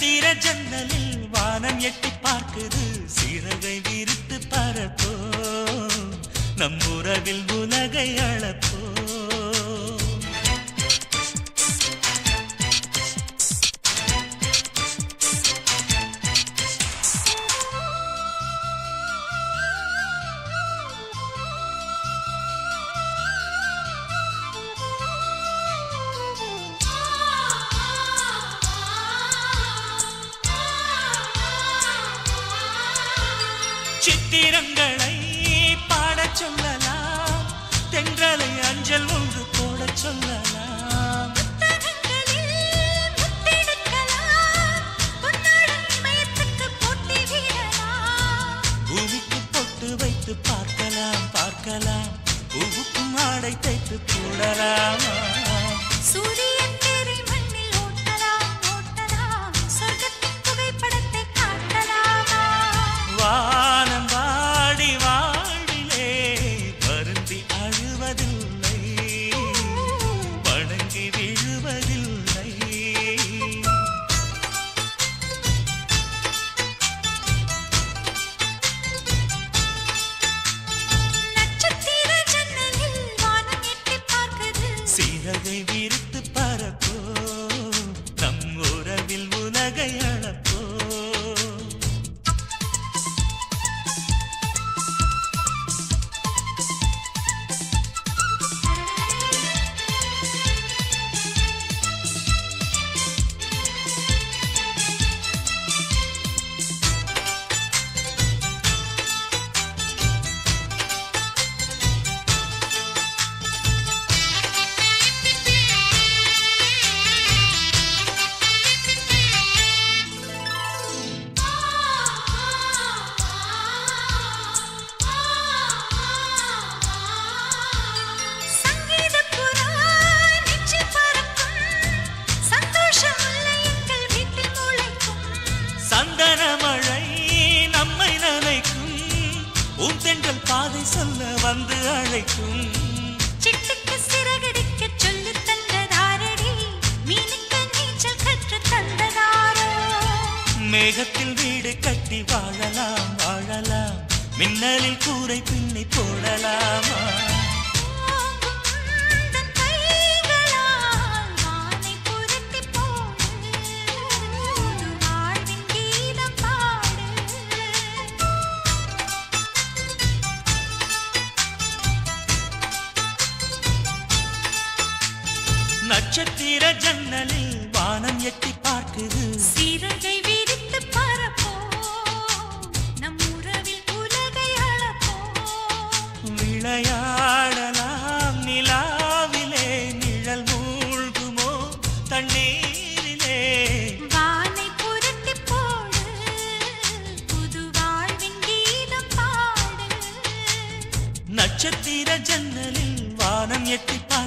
நட்சத்திர ஜன்னலில் வானம் எட்டி பார்க்குது சிறகை விரித்து பரப்போ நம் உறவில் உலகை அளப்போ சித்திரங்களை பாடச் சொல்லலாம் தென்றலை அஞ்சல் ஒன்று போடச் சொல்லலாம் புத்தகங்களில் முத்தெடுக்கலாம் பொன்னாடும் இமயத்துக்கு போட்டி வீரலாம் பூமிக்கு பொட்டு வைத்து பார்க்கலாம் பார்க்கலாம் பூவுக்கும் ஆடை தைத்து போடலாமா சூரியன் தேரை மண்ணில் ஓட்டலாம் ஓட்டலாம் சொர்க்கத்தின் புகைப்படத்தை காட்டலாமா வானம் வாடி வாழ்விலே வருந்தி அழுவதில்லை வணங்கி விழுவதில்லை நட்சத்திர ஜன்னலில் வானம் எட்டிப் பார்க்குது சிறகை விரித்து பரப்போ நம் உறவில் உலகை அளப்போ சங்கீதப் புறா நெஞ்சில் பறக்கும் சந்தோஷம் முல்லை எங்கள் வீட்டில் முளைக்கும் சந்தன மழை நம்மை நனைக்கும் உன் தென்றல் பாதை சொல்ல வந்து அழைக்கும் சிட்டுக்கு சிறகடிக்கச் சொல்லித் தந்ததாரடி மீனுக்கு நீச்சல் கற்றுத் தந்ததாரோ மேகத்தில் வீடு கட்டி வாழலாம் வாழலாம் மின்னலில் கூரை பின்னி போடலாமா ஓங்கும் தன் கைகளால் வானை புரட்டிப் போடு புது வாழ்வின் கீதம் பாடு நட்சத்திர ஜன்னலில் வானம் எட்டி பார்க்குது சிறகை விரித்து பறப்போம் நம் உறவில் உலகை அளப்போம் விளையாடலாம் நிலாவிலே நிழல் மூழ்குமோ தண்ணீரிலே வானை புரட்டிப் போடு புது வாழ்வின் கீதம் பாடு நட்சத்திர ஜன்னலில் வானம் எட்டி பார்க்குது